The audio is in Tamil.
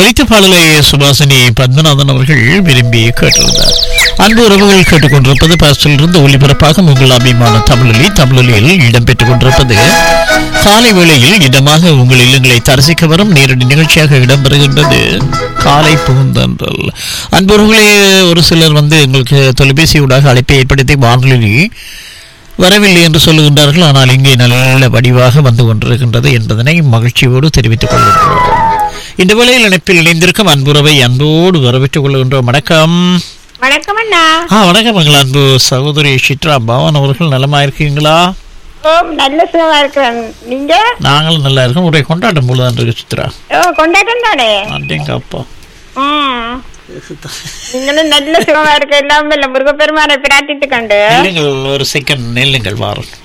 ஒலித்த பாடலை சுபாசினி பத்மநாதன் அவர்கள் விரும்பி கேட்டிருந்தார் அன்பு உறவுகள் கேட்டுக்கொண்டிருப்பது பாஸ்டிலிருந்து ஒளிபரப்பாக உங்கள் அபிமான தமிழொலி தமிழொலியில் இடம்பெற்றுக் கொண்டிருப்பது காலை வேளையில் இடமாக உங்கள் இல்லங்களை தரிசிக்க வரும் நேரடி நிகழ்ச்சியாக இடம்பெறுகின்றது காலை புகுந்தன்றல் அன்புறவுகளே ஒரு சிலர் வந்து எங்களுக்கு தொலைபேசியூடாக அழைப்பை ஏற்படுத்தி வானொலி வரவில்லை என்று சொல்லுகின்றார்கள் ஆனால் இங்கே நல்ல வடிவாக வந்து கொண்டிருக்கின்றது என்பதனை மகிழ்ச்சியோடு தெரிவித்துக் கொள்கின்றோம் இந்த வேளையில் இணைப்பில் இணைந்திருக்கும் அன்புறவை அன்போடு வரவேற்றுக் கொள்கின்றோம் வணக்கம் வணக்கம் அண்ணா ஆ வணக்கம் எங்கள் அன்பு சகோதரி சித்ரா பவன் அவர்கள் நலமா இருக்கீங்களா ஓ நல்ல சுகமா இருக்கிறேன் நீங்க நாங்களும் நல்லா இருக்கோம் ஒரே கொண்டாட்டம் போலதான் இருக்கு சித்ரா ஓ கொண்டாட்டம் தானே அப்படிங்க அப்பா ம் நீங்களும் நல்ல சுகமா இருக்க இல்லாம இல்ல முருகப்பெருமானை பிரார்த்தித்து கண்டு நில்லுங்கள் ஒரு செகண்ட் நெல்லுங்கள் வாரம்